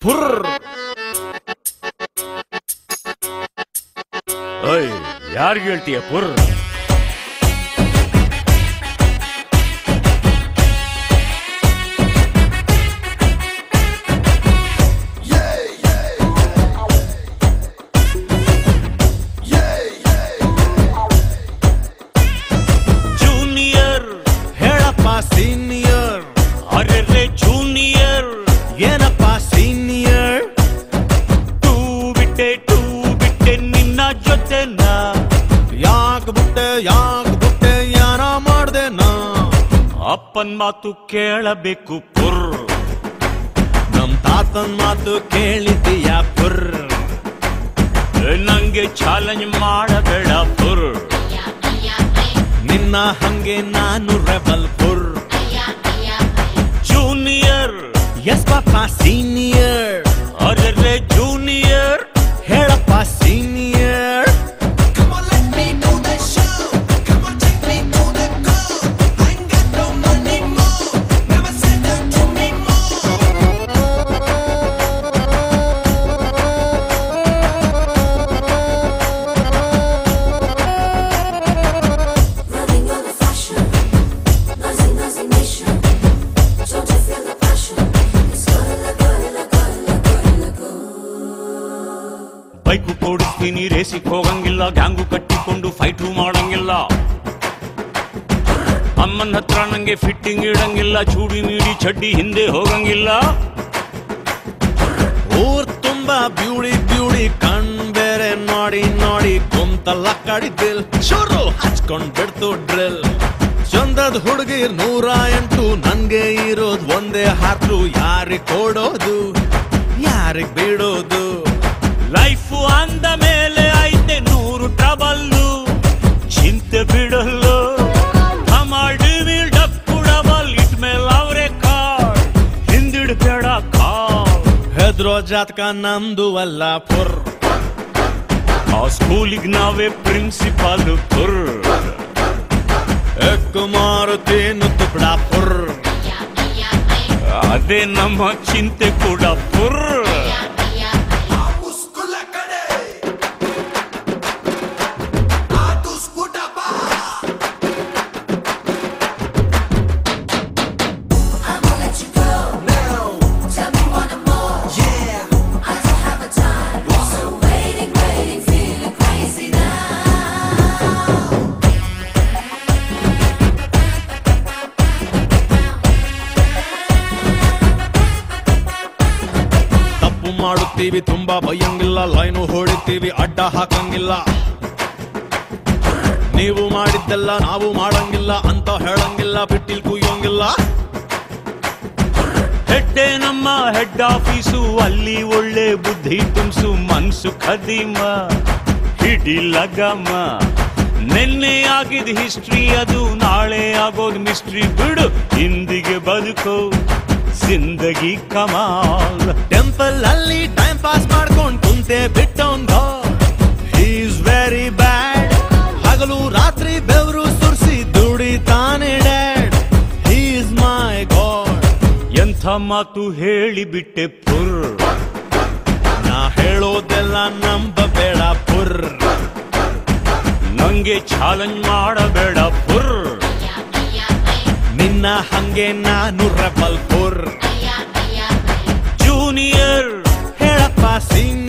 ಪುರ್ ಓಯ್ ಯಾರಿಗೆ ಹೇಳ್ತೀಯ ಪುರ್ ಜೂನಿಯರ್ ಹೇಳಪ್ಪ ಸೀನಿಯರ್ ಅರೆ ಜೂನಿಯರ್ ಏನಪ್ಪ ಸೀನಿಯರ್ ಟೂ ಬಿಟ್ಟೆ ಟೂ ಬಿಟ್ಟೆ ನಿನ್ನ ಜೊತೆನ ಯಾಕ್ ಬಿಟ್ಟೆ ಯಾಕ್ ಬಿಟ್ಟೆ ಯಾರ ಮಾಡ್ದೆ ನಾ ಅಪ್ಪನ್ ಮಾತು ಕೇಳಬೇಕು ಪುರ್ ನಮ್ ತಾತನ್ ಮಾತು ಕೇಳಿದ್ದೀಯ ಪುರ್ ನಂಗೆ ಚಾಲೆಂಜ್ ಮಾಡಬೇಡ ಪುರ್ ನಿನ್ನ ಹಂಗೆ ನಾನು ರೆಬಲ್ ಪುರ್ ಜೂನಿಯರ್ ಎಸ್ ಪಾಪ ಸೀನಿಯರ್ ಅರೆ ಜೂನಿಯರ್ ಹೇಳಪ್ಪ senior Come on, let me do the show. Come on, take me to the goal. I ain't got no money more. Never said that to me more. Running on the fashion, noisy, noisy nation. Don't you feel the passion? It's gorilla, gorilla, gorilla, gorilla, go. Bike ಕೊಡಿಸ್ತೀನಿ ರೇಸಿಗೆ ಹೋಗಂಗಿಲ್ಲ gang ಕಟ್ಟಿಕೊಂಡು fighter ಮಾಡಂಗಿಲ್ಲ ಅಮ್ಮನ ಹತ್ರ ನಂಗೆ fitting ಇಡಂಗಿಲ್ಲ ಚೂಡಿ ನೀಡಿ ಚಡ್ಡಿ ಹಿಂದೆ ಹೋಗಂಗಿಲ್ಲ ಊರ್ ತುಂಬಾ ಬ್ಯೂಡಿ ಬ್ಯೂಡಿ ಕಣ್ ಬೇರೆ ನೋಡಿ ನೋಡಿ ಕುಂತಲ್ಲ ಕಡಿದಿಲ್ ಶುರು ಹಚ್ಕೊಂಡ್ ಬಿಡ್ತು ಡ್ರಿಲ್ ಚಂದದ್ ಹುಡುಗಿ ನೂರ ಎಂಟು ನನ್ಗೆ ಇರೋದ್ ಒಂದೇ ಹಾರ್ಟ್ರು ಯಾರಿಗ್ ಕೊಡೋದು ಯಾರಿಗ್ ಬಿಡೋದು ಲೈಫು ಅಂದ ಮೇಲೆ ಐತೆ ನೂರು ಟ್ರಬಲ್ಲು ಚಿಂತೆ ಬಿಡಲ್ಲು ಡಿವಿಲ್ ಡಪ್ಪು ಡಬಲ್ ಇಟ್ ಮೇಲೆ ಅವರೇ ಕಾರ್ ಹಿಂದಿಡ್ಬೇಡ ಕಾರ್ ಹೆದ್ರೋ ಜಾತಕ ನಮ್ದು ಅಲ್ಲ ಪುರ್ ಆ ಸ್ಕೂಲಿಗೆ ನಾವೇ ಪ್ರಿನ್ಸಿಪಾಲ್ ಪುರ್ ಎಕ್ಕು ಮಾರುತೇನು ತುಕಡ ಪುರ್ ಅದೇ ನಮ್ಮ ಚಿಂತೆ ಕೂಡ ಪುರ್ Muscula cade. A tu scuta ba. I won't let you go. Now, Tell me one more. yeah. I don't have a time. So waiting, waiting, feeling crazy now. ತಪ್ಪು ಮಾಡುತ್ತೀವಿ ತುಂಬಾ ಬೈಯಂಗಿಲ್ಲ ಲೈನು ಹೊಡಿತೀವಿ ಅಡ್ಡ ಹಾಕಂಗಿಲ್ಲ ನೀವು ಮಾಡಿದ್ದೆಲ್ಲ ನಾವು ಮಾಡಂಗಿಲ್ಲ ಅಂತ ಹೇಳಂಗಿಲ್ಲ ಬಿಟ್ಟಿಲ್ ಕುಯ್ಯೋಂಗಿಲ್ಲ ಹೆಡ್ಡೆ ನಮ್ಮ ಹೆಡ್ ಆಫೀಸು ಅಲ್ಲಿ ಒಳ್ಳೆ ಬುದ್ಧಿ ತುಂಬಿಸು ಮನ್ಸು ಖದೀಮ ಹಿಡಿಲ ಗಮ ನಿನ್ನೆ ಆಗಿದ್ ಹಿಸ್ಟ್ರಿ ಅದು ನಾಳೆ ಆಗೋದ್ ಮಿಸ್ಟ್ರಿ ಬಿಡು ಹಿಂದಿಗೆ ಬದುಕೋ ಜಿಂದಗಿ ಕಮಾಲ್ ಟೆಂಪಲ್ ಅಲ್ಲಿ ಟೈಮ್ ಪಾಸ್ ಮಾಡ್ಕೊಂಡ್ ಕುಂತೆ ಬಿಟ್ಟವಂಗ ಈಸ್ ವೆರಿ ಬ್ಯಾಡ್ ಹಗಲು ರಾತ್ರಿ ಬೆವರು ಸುರಿಸಿ ದುಡಿತಾನೆ ಡ್ಯಾಡ್ ಈಸ್ ಮೈ ಗಾಡ್ ಎಂಥ ಮಾತು ಹೇಳಿಬಿಟ್ಟೆ ಪುರ್ ನಾ ಹೇಳೋದೆಲ್ಲ ನಂಬಬೇಡ ಪುರ್ ನಂಗೆ ಚಾಲೆಂಜ್ ಮಾಡಬೇಡ ಪುರ್ ನಿನ್ನ ಹಂಗೆ ನಾನು ರೆಬಲ್ ಪುರ್ ಜೂನಿಯರ್ ಹೇಳಪ್ಪ ಸಿಂಗ್